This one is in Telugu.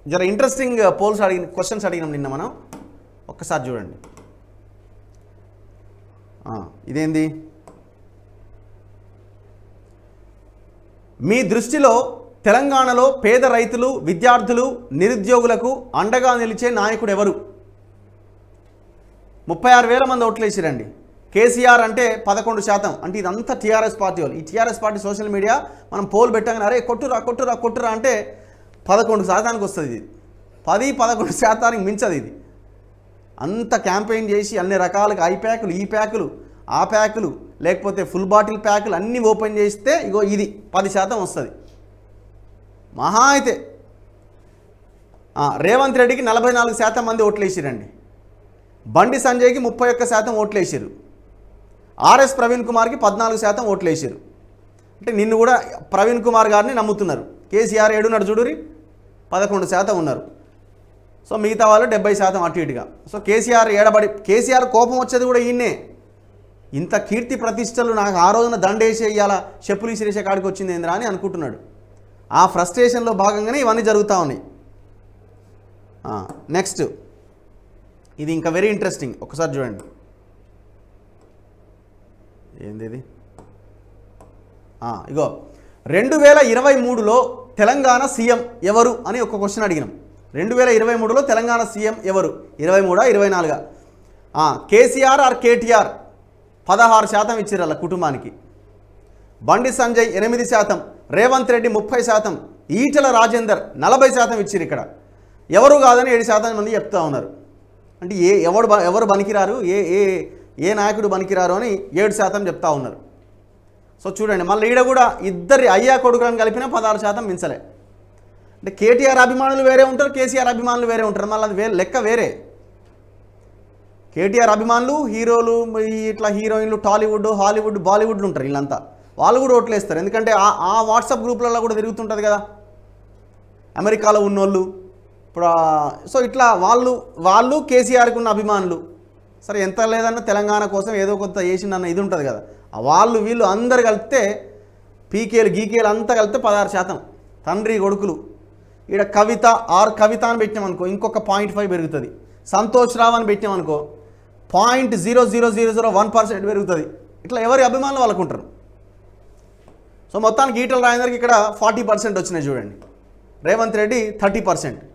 జర ఇంట్రెస్టింగ్ పోల్స్ అడిగిన క్వశ్చన్స్ అడిగినాం నిన్న మనం ఒక్కసారి చూడండి ఆ, ఇదేంది మీ దృష్టిలో తెలంగాణలో పేద రైతులు విద్యార్థులు నిరుద్యోగులకు అండగా నిలిచే నాయకుడు ఎవరు ముప్పై ఆరు వేల మంది ఓట్లేసిరండి కేసీఆర్ అంటే పదకొండు శాతం అంటే ఇదంతా టీఆర్ఎస్ పార్టీ వాళ్ళు ఈ టీఆర్ఎస్ పార్టీ సోషల్ మీడియా మనం పోల్ పెట్టగానే అరే కొట్టురా కొట్టురా కొట్టురా అంటే పదకొండు శాతానికి వస్తుంది ఇది పది పదకొండు శాతానికి మించదు ఇది అంత క్యాంపెయిన్ చేసి అన్ని రకాలుగా ఐ ప్యాకులు ఈ ప్యాకులు ఆ ప్యాకులు లేకపోతే ఫుల్ బాటిల్ ప్యాకులు అన్నీ ఓపెన్ చేస్తే ఇగో ఇది పది శాతం వస్తుంది మహా అయితే ఆ, రేవంత్ రెడ్డికి నలభై నాలుగు శాతం మంది ఓట్లేసిరండి బండి సంజయ్కి ముప్పై ఒక్క శాతం ఓట్లేసారు ఆర్ఎస్ ప్రవీణ్ కుమార్కి పద్నాలుగు శాతం ఓట్లేసారు అంటే నిన్ను కూడా ప్రవీణ్ కుమార్ గారిని నమ్ముతున్నారు కేసీఆర్ ఏడున్నాడు చూడురి పదకొండు శాతం ఉన్నారు సో మిగతా వాళ్ళు డెబ్బై శాతం అటు ఇటుగా సో కేసీఆర్ ఏడబడి కేసీఆర్ కోపం వచ్చేది కూడా ఈయన్నే ఇంత కీర్తి ప్రతిష్టలు నాకు ఆ రోజున దండేసి ఇవాళ చెప్పులు ఇసిరేసే కాడికి వచ్చింది ఏంద్రా అని అనుకుంటున్నాడు ఆ ఫ్రస్ట్రేషన్లో భాగంగానే ఇవన్నీ జరుగుతూ ఉన్నాయి నెక్స్ట్ ఇది ఇంకా వెరీ ఇంట్రెస్టింగ్ ఒకసారి చూడండి ఏంది ఇది ఆ, ఇగో రెండు వేల ఇరవై మూడులో తెలంగాణ సీఎం ఎవరు అని ఒక క్వశ్చన్ అడిగినాం రెండు వేల ఇరవై మూడులో తెలంగాణ సీఎం ఎవరు ఇరవై మూడా ఇరవై నాలుగా ఆ, కేసీఆర్ ఆర్ కేటీఆర్ పదహారు శాతం ఇచ్చారు వాళ్ళ కుటుంబానికి బండి సంజయ్ ఎనిమిది శాతం రేవంత్ రెడ్డి ముప్పై శాతం ఈటల రాజేందర్ నలభై శాతం ఇచ్చారు ఇక్కడ ఎవరు కాదని ఏడు శాతం మంది చెప్తా ఉన్నారు అంటే ఏ ఎవడు బ- ఎవరు బనికిరారు ఏ ఏ ఏ నాయకుడు బనికిరారు అని ఏడు శాతం చెప్తా ఉన్నారు సో చూడండి మళ్ళీ ఈడ కూడా ఇద్దరి అయ్యా కొడుకులను కలిపినా పదహారు శాతం మించలే అంటే కేటీఆర్ అభిమానులు వేరే ఉంటారు కేసీఆర్ అభిమానులు వేరే ఉంటారు మళ్ళీ అది వేరే లెక్క వేరే కేటీఆర్ అభిమానులు హీరోలు ఈ ఇట్లా హీరోయిన్లు టాలీవుడ్ హాలీవుడ్ బాలీవుడ్లు ఉంటారు వీళ్ళంతా వాళ్ళు కూడా ఓట్లేస్తారు ఎందుకంటే ఆ ఆ వాట్సాప్ గ్రూపులలో కూడా తిరుగుతుంటుంది కదా అమెరికాలో ఉన్నోళ్ళు ఇప్పుడు ఆ- సో ఇట్లా వాళ్ళు వాళ్ళు కేసీఆర్కి ఉన్న అభిమానులు సరే ఎంత లేదన్నా తెలంగాణ కోసం ఏదో కొంత చేసిందన్న ఇది ఉంటుంది కదా ఆ వాళ్ళు వీళ్ళు అందరు కలిపితే పీకేలు గీకేలు అంతా కలిపితే పదహారు శాతం తండ్రి కొడుకులు ఈడ కవిత ఆర్ కవిత అని పెట్టినామనుకో ఇంకొక పాయింట్ ఫైవ్ పెరుగుతుంది సంతోష్ రావు అని పెట్టినామనుకో point zero zero zero zero one percent పెరుగుతుంది ఇట్లా ఎవరి అభిమానులు వాళ్ళకు ఉంటారు సో మొత్తానికి ఈటల రాజేందర్కి ఇక్కడ ఫార్టీ పర్సెంట్ వచ్చినాయి చూడండి రేవంత్ రెడ్డి థర్టీ పర్సెంట్